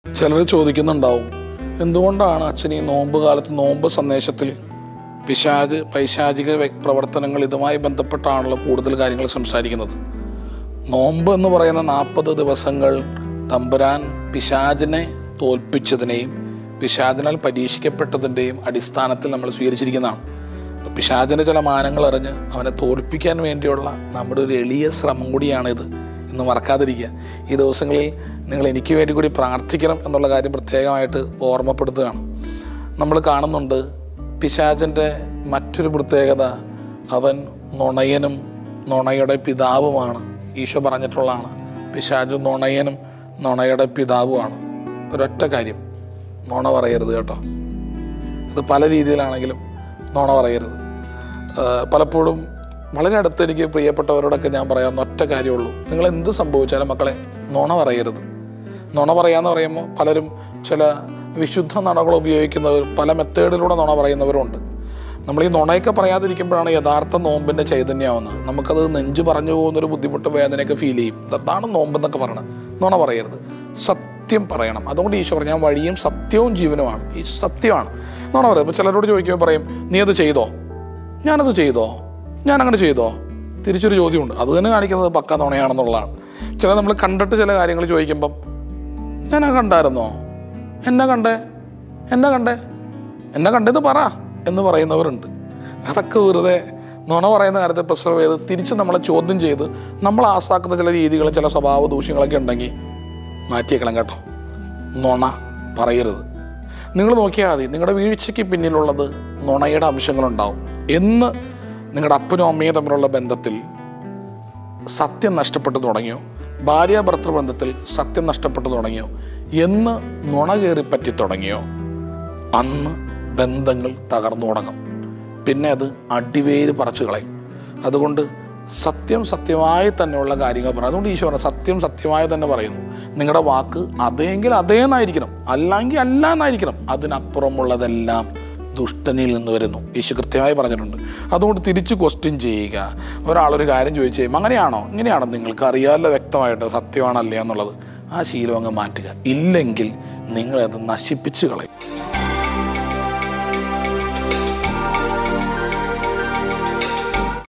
ചിലർ ചോദിക്കുന്നുണ്ടാവും എന്തുകൊണ്ടാണ് അച്ഛൻ ഈ നോമ്പ് കാലത്ത് നോമ്പ് സന്ദേശത്തിൽ പിശാജ് പൈശാചിക വ്യ- പ്രവർത്തനങ്ങൾ ഇതുമായി ബന്ധപ്പെട്ടാണല്ലോ കൂടുതൽ കാര്യങ്ങൾ സംസാരിക്കുന്നത് നോമ്പ് എന്ന് പറയുന്ന നാൽപ്പത് ദിവസങ്ങൾ തമ്പുരാൻ പിശാചിനെ തോൽപ്പിച്ചതിനെയും പിശാചിനാൽ പരീക്ഷിക്കപ്പെട്ടതിൻ്റെയും അടിസ്ഥാനത്തിൽ നമ്മൾ സ്വീകരിച്ചിരിക്കുന്നതാണ് അപ്പോൾ പിശാചിൻ്റെ ചില മാനങ്ങൾ അറിഞ്ഞ് അവനെ തോൽപ്പിക്കാൻ വേണ്ടിയുള്ള നമ്മുടെ ഒരു എളിയ ശ്രമം കൂടിയാണിത് എന്ന് മറക്കാതിരിക്കുക ഈ ദിവസങ്ങളിൽ നിങ്ങൾ എനിക്ക് വേണ്ടി കൂടി പ്രാർത്ഥിക്കണം എന്നുള്ള കാര്യം പ്രത്യേകമായിട്ട് ഓർമ്മപ്പെടുത്തുകയാണ് നമ്മൾ കാണുന്നുണ്ട് പിശാചൻ്റെ മറ്റൊരു പ്രത്യേകത അവൻ നുണയനും നുണയുടെ പിതാവുമാണ് ഈശോ പറഞ്ഞിട്ടുള്ളതാണ് പിശാചു നുണയനും നുണയുടെ പിതാവുമാണ് ഒരൊറ്റ കാര്യം നുണ പറയരുത് കേട്ടോ ഇത് പല രീതിയിലാണെങ്കിലും നുണ പറയരുത് ആ, പലപ്പോഴും വളരെ അടുത്ത് എനിക്ക് പ്രിയപ്പെട്ടവരോടൊക്കെ ഞാൻ പറയാവുന്ന ഒറ്റ കാര്യമുള്ളൂ നിങ്ങൾ എന്ത് സംഭവിച്ചാലും മക്കളെ നുണ പറയരുത് നുണ പറയാന്ന് പറയുമ്പോൾ പലരും ചില വിശുദ്ധ നുണകൾ ഉപയോഗിക്കുന്നവരും പല മെത്തേഡിലൂടെ നുണ പറയുന്നവരുണ്ട് നമ്മൾ ഈ നുണയൊക്കെ പറയാതിരിക്കുമ്പോഴാണ് യഥാർത്ഥ നോമ്പിൻ്റെ ചൈതന്യമാവുന്നത് നമുക്കത് നെഞ്ച് പറഞ്ഞു പോകുന്നൊരു ബുദ്ധിമുട്ട് വേദനയൊക്കെ ഫീൽ ചെയ്യും അതാണ് നോമ്പെന്നൊക്കെ പറയണത് നുണ പറയരുത് സത്യം പറയണം അതുകൊണ്ട് ഈശോ പറഞ്ഞു ഞാൻ വഴിയും സത്യവും ജീവനുമാണ് ഈ സത്യമാണ് നുണ പറയും ഇപ്പോൾ ചിലരോട് ചോദിക്കുമ്പോൾ പറയും നീ അത് ചെയ്തോ ഞാനത് ചെയ്തോ ഞാൻ അങ്ങനെ ചെയ്തോ തിരിച്ചൊരു ചോദ്യമുണ്ട് അത് തന്നെ കാണിക്കുന്നത് പക്ക നുണയാണെന്നുള്ളതാണ് ചില നമ്മൾ കണ്ടിട്ട് ചില കാര്യങ്ങൾ ചോദിക്കുമ്പം ഞാൻ കണ്ടായിരുന്നോ എന്നെ കണ്ടേ എന്നെ കണ്ടേ എന്നെ കണ്ടെന്ന് പറ എന്ന് പറയുന്നവരുണ്ട് അതൊക്കെ വെറുതെ നുണ പറയുന്ന കാര്യത്തെ പ്രിസർവ് ചെയ്ത് തിരിച്ച് നമ്മളെ ചോദ്യം ചെയ്ത് നമ്മൾ ആസാക്കുന്ന ചില രീതികളും ചില സ്വഭാവ ദൂഷ്യങ്ങളൊക്കെ ഉണ്ടെങ്കിൽ മാറ്റിയേക്കണം കേട്ടോ നുണ പറയരുത് നിങ്ങൾ നോക്കിയാൽ മതി നിങ്ങളുടെ വീഴ്ചയ്ക്ക് പിന്നിലുള്ളത് നുണയുടെ അംശങ്ങളുണ്ടാവും എന്ന് നിങ്ങളുടെ അപ്പനും അമ്മയും തമ്മിലുള്ള ബന്ധത്തിൽ സത്യം നഷ്ടപ്പെട്ടു തുടങ്ങിയോ ഭാര്യ ഭർത്തൃ ബന്ധത്തിൽ സത്യം നഷ്ടപ്പെട്ടു തുടങ്ങിയോ എന്ന് നുണ കയറി പറ്റി തുടങ്ങിയോ അന്ന് ബന്ധങ്ങൾ തകർന്നു തുടങ്ങും പിന്നെ അത് അടിവേര് പറിച്ചു കളയും അതുകൊണ്ട് സത്യം സത്യമായി തന്നെയുള്ള കാര്യങ്ങൾ പറയും അതുകൊണ്ട് ഈശോ പറഞ്ഞു സത്യം സത്യമായി തന്നെ പറയുന്നു നിങ്ങളുടെ വാക്ക് അതേങ്കിൽ അതേന്നായിരിക്കണം അല്ലെങ്കിൽ അല്ല എന്നായിരിക്കണം അതിനപ്പുറമുള്ളതെല്ലാം ദുഷ്ടനിൽ നിന്ന് വരുന്നു ഈശോ കൃത്യമായി പറഞ്ഞിട്ടുണ്ട് അതുകൊണ്ട് തിരിച്ച് ക്വസ്റ്റ്യൻ ചെയ്യുക ഒരാളൊരു കാര്യം ചോദിച്ചു കഴിയുമ്പോൾ അങ്ങനെയാണോ ഇങ്ങനെയാണോ നിങ്ങൾക്ക് അറിയാമല്ലോ വ്യക്തമായിട്ട് സത്യമാണല്ലേ എന്നുള്ളത് ആ ശീലം അങ്ങ് മാറ്റുക ഇല്ലെങ്കിൽ നിങ്ങളത് നശിപ്പിച്ച് കളയും